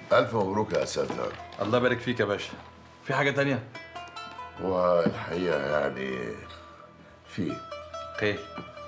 ألف مبروك يا أساتذة الله يبارك فيك يا باشا في حاجة تانية؟ والحقيقة يعني في خير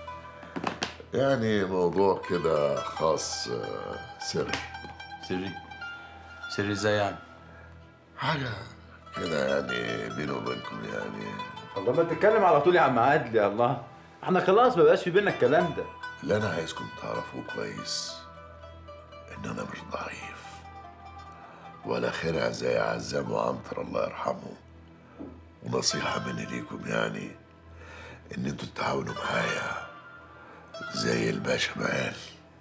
يعني موضوع كده خاص آه، سري سري سري ازاي يعني؟ حاجة كده يعني بيني وبينكم يعني الله ما تتكلم على طول يا عم عادل يا الله احنا خلاص ما بقاش في بينا الكلام ده اللي أنا عايزكم تعرفوه كويس إن أنا مش ضعيف ولا خرع زي عزام وعنتر الله يرحمه ونصيحة مني ليكم يعني إن انتوا تتعاونوا معايا زي الباشا ما قال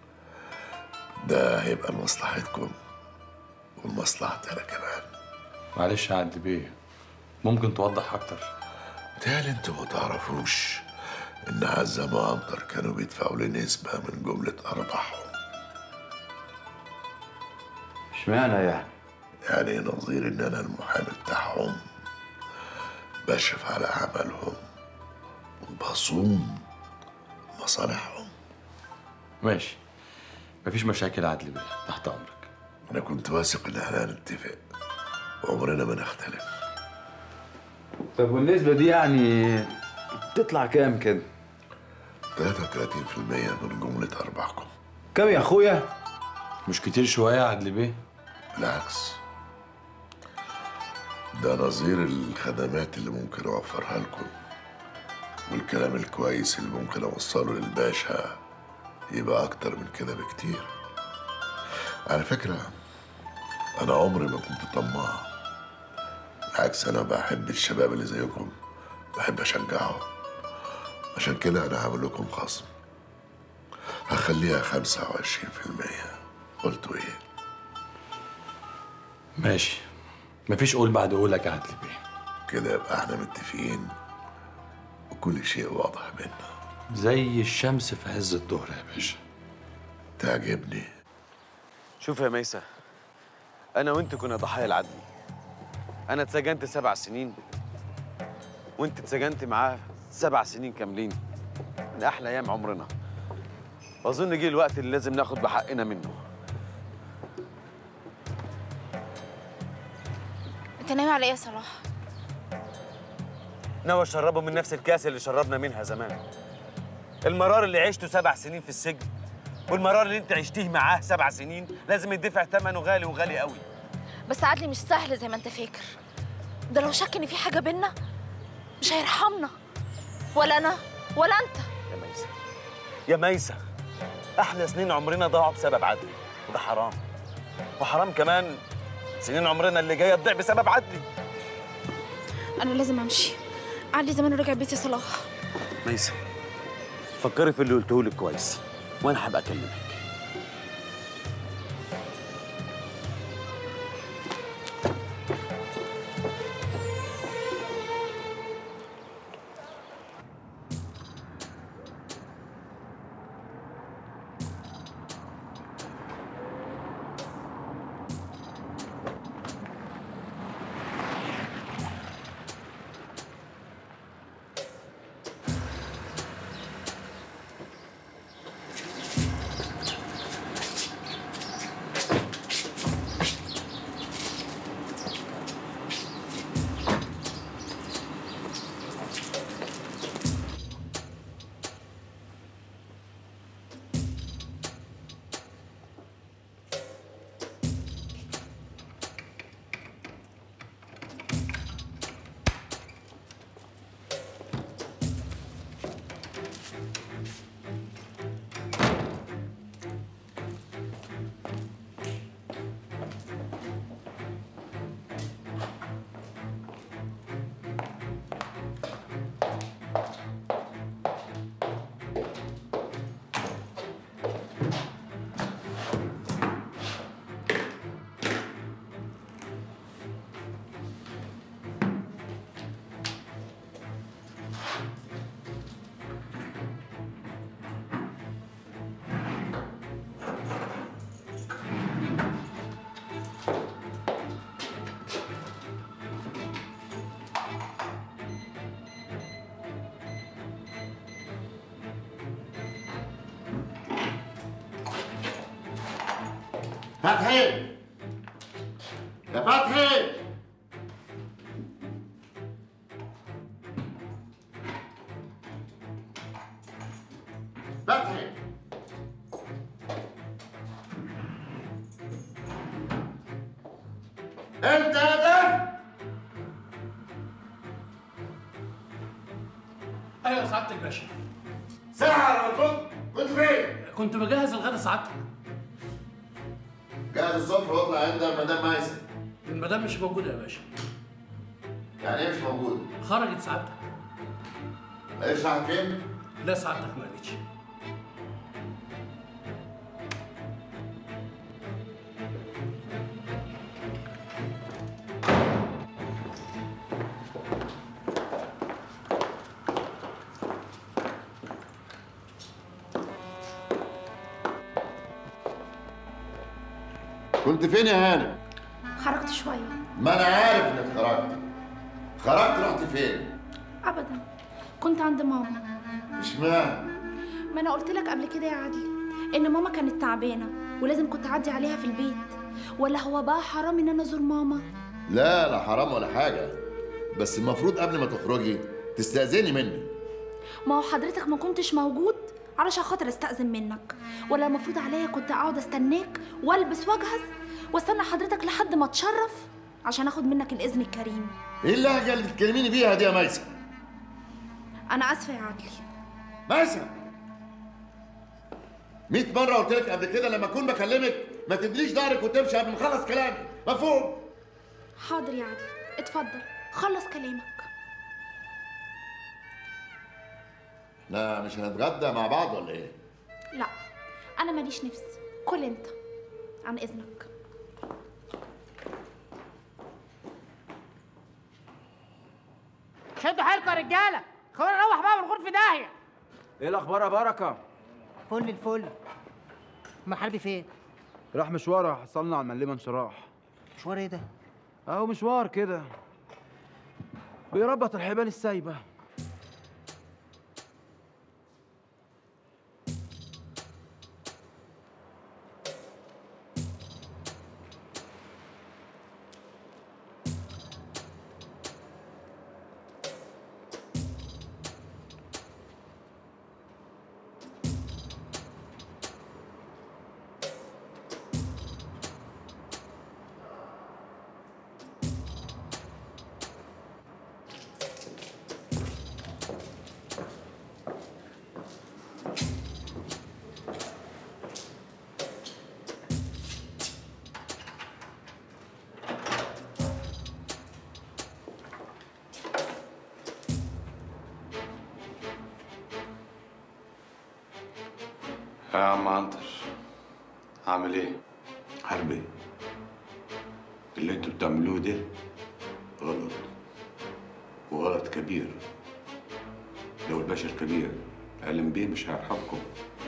ده هيبقى لمصلحتكم ولمصلحتي أنا كمان معلش يا عبد بيه ممكن توضح أكتر تالي انتوا ما تعرفوش إن عزام وعنتر كانوا بيدفعوا لي نسبة من جملة أرباحهم اشمعنى يعني يعني نظير ان انا المحامي بتاعهم بشرف على عملهم وبصوم مصالحهم ماشي مفيش مشاكل يا عدل بيه تحت أمرك انا كنت واثق ان احنا هنتفق وعمرنا ما نختلف طب والنسبة دي يعني تطلع كام كده 33% من جملة أرباحكم كام يا اخويا مش كتير شوية يا عدل بيه بالعكس ده نظير الخدمات اللي ممكن أوفرها لكم والكلام الكويس اللي ممكن أوصله للباشا يبقى أكتر من كده بكتير على فكرة أنا عمري ما كنت طماع بالعكس أنا بحب الشباب اللي زيكم بحب أشجعهم عشان كده أنا هعمل لكم خصم هخليها خمسة وعشرين في المية قلتوا إيه؟ ماشي مفيش قول بعد قولك يا عدل بيه كده يبقى احنا متفقين وكل شيء واضح بينا زي الشمس في عز الظهر يا باشا تعجبني شوف يا ميسة أنا وأنت كنا ضحايا العدل أنا اتسجنت سبع سنين وأنت اتسجنت معاه سبع سنين كاملين من أحلى أيام عمرنا وأظن جه الوقت اللي لازم ناخد بحقنا منه انت ناوي على ايه يا صلاح ناوي أشربه من نفس الكاس اللي شربنا منها زمان المرار اللي عشته سبع سنين في السجن والمرار اللي أنت عشتيه معاه سبع سنين لازم يدفع ثمنه غالي وغالي قوي بس عدلي مش سهل زي ما انت فاكر ده لو شك ان في حاجه بينا مش هيرحمنا ولا انا ولا انت يا ميسة يا ميسة أحلى سنين عمرنا ضاعوا بسبب عدلي وده حرام وحرام كمان سنين عمرنا اللي جاية تضيع بسبب عدلي انا لازم امشي عدلي زمان رجع بيتي صلاح ميسة فكري في اللي قلته لك كويس وأنا هبقى أكلمك فتحي يا فتحي فتحي انت يا ده ايوه يا سعاده الباشا ساعة على ما كنت كنت فين؟ كنت بجهز الغدا سعادتك جهز الصبح واطلع عند المدام ميسة المدام مش موجوده يا باشا يعني ايه مش موجود؟ خرجت سعادتك ايش راحت فين؟ لا سعادتك ما قالتش كنت فين يا هانم؟ خرجت شويه ما انا عارف انك خرجت خرجت رحت فين؟ ابدا كنت عند ماما اشمعنى؟ ما انا قلت لك قبل كده يا عدلي ان ماما كانت تعبانه ولازم كنت اعدي عليها في البيت ولا هو بقى حرام ان انا ازور ماما لا لا حرام ولا حاجة بس المفروض قبل ما تخرجي تستأذني مني ما هو حضرتك ما كنتش موجود علشان خاطر استأذن منك ولا المفروض عليا كنت اقعد استناك والبس واجهز واستنى حضرتك لحد ما اتشرف عشان اخد منك الاذن الكريم ايه اللهجة اللي بتكلميني بيها دي يا ميسة؟ انا اسفه يا عدلي ميسة 100 مرة قلت لك قبل كده لما أكون بكلمك ما تدليش ظهرك وتمشي قبل ما أخلص كلامي مفهوم؟ حاضر يا عدلي اتفضل خلص كلامك لا مش هنتغدى مع بعض ولا إيه؟ لا انا ماليش نفس كل انت عن اذنك شدوا حيلكم يا رجاله خلونا نروح بقى من الغرفه داهيه ايه الاخبار يا بركه فل الفل ما حربي فين راح مشوار حصلنا على المعلمه انشراح مشوار ايه ده اهو مشوار كده بيربط الحبال السايبه يا عم عنتر عامل ايه؟ حربي اللي انتوا بتعملوه ده غلط وغلط كبير لو البشر كبير علم بيه مش هيرحمكم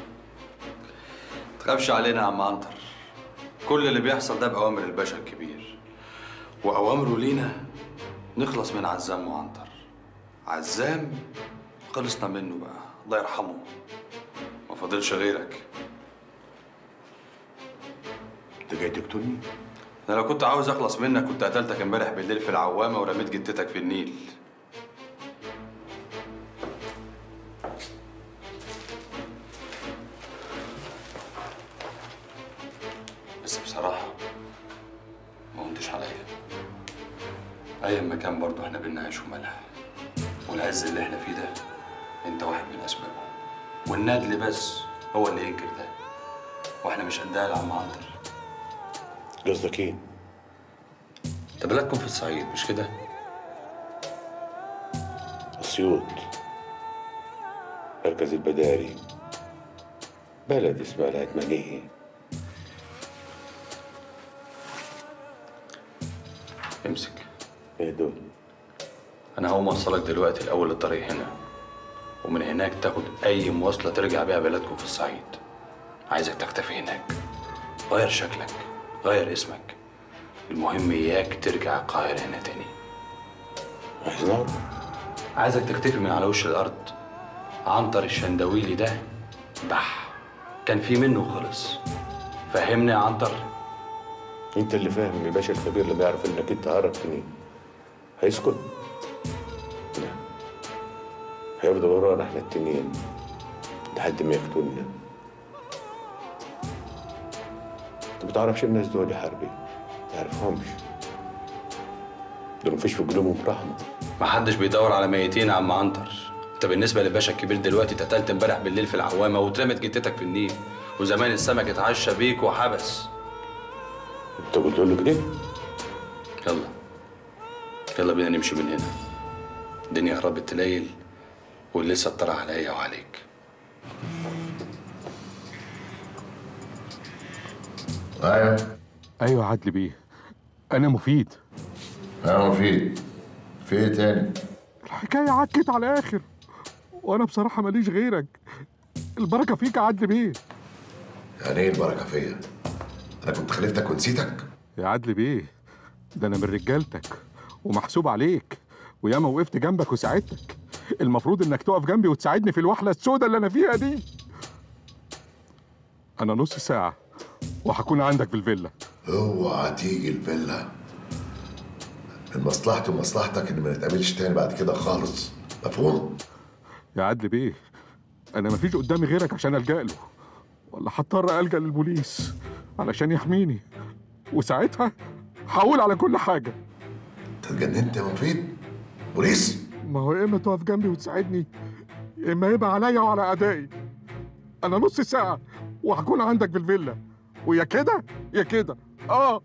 تخافش علينا يا عم عنتر كل اللي بيحصل ده بأوامر الباشا الكبير وأوامره لينا نخلص من عزام وعنتر عزام خلصنا منه بقى الله يرحمه ما فاضلش غيرك انت جاي تقتلني انا لو كنت عاوز اخلص منك كنت قتلتك امبارح بالليل في العوامه ورميت جتتك في النيل بس بصراحه ما قمتش عليا ايا ما كان برضه احنا بينا عيش وملح والعز اللي احنا فيه ده انت واحد من اسبابه والندل بس هو اللي ينكر ده واحنا مش قدها يا عم عنتر قصدك ايه؟ انت بلدكم في الصعيد مش كده؟ اسيوط مركز البداري بلد اسمها العتمانية امسك ايه دول؟ انا هقوم اوصلك دلوقتي الاول للطريق هنا ومن هناك تاخد اي مواصله ترجع بيها بلدكم في الصعيد عايزك تختفي هناك غير شكلك غير اسمك المهم اياك ترجع القاهره هنا تاني عايز نعرف عايزك تختفي من على وش الارض عنتر الشندويلي ده بح كان في منه خلص فهمني يا عنتر انت اللي فاهم يا باشا الخبير لما يعرف انك انت هربتني هيسكت لا هيفضل ورانا احنا التنين لحد ما يقتلنا انت ما تعرفش الناس دول يا حربي ما تعرفهمش دول مفيش في قلوبهم رحمه محدش بيدور على ميتين يا عم عنتر انت بالنسبه للباشا الكبير دلوقتي اتقتلت امبارح بالليل في العوامه واترمت جتتك في النيل وزمان السمك اتعشى بيك وحبس انت قلت له كده يلا يلا بينا نمشي من هنا الدنيا قربت تليل ولسه الطرح عليا وعليك ايوه ايوه عدلي بيه انا مفيد انا مفيد في ايه تاني الحكايه عكت على الاخر وانا بصراحه ماليش غيرك البركه فيك يا عدلي بيه يعني ايه البركه فيا انا كنت خليفتك ونسيتك يا عدلي بيه ده انا من رجالتك ومحسوب عليك وياما وقفت جنبك وساعدتك المفروض انك تقف جنبي وتساعدني في الوحله السوداء اللي انا فيها دي انا نص ساعه وهكون عندك في الفيلا اوعى تيجي الفيلا من مصلحتي ومصلحتك ان ما نتقابلش تاني بعد كده خالص مفهوم يا عدلي بيه انا مفيش قدامي غيرك عشان الجا له ولا هضطر الجا للبوليس علشان يحميني وساعتها هقول على كل حاجه انت اتجننت يا مفيد بوليس ما هو يا اما تقف جنبي وتساعدني يا اما يبقى عليا وعلى ادائي انا نص ساعه وهكون عندك في الفيلا ويا كده يا كده اه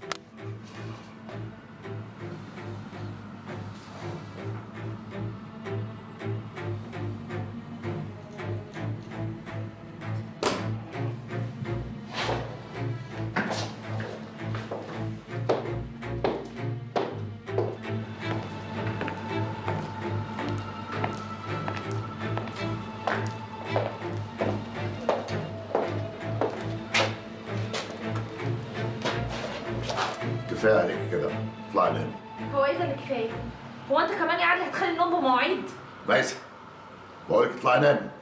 كفايه عليك كده اطلع نام هو ايه ده اللي كفايه هو انت كمان يا عادل هتخلي النوم بمواعيد ميسة بقول لك اطلع نام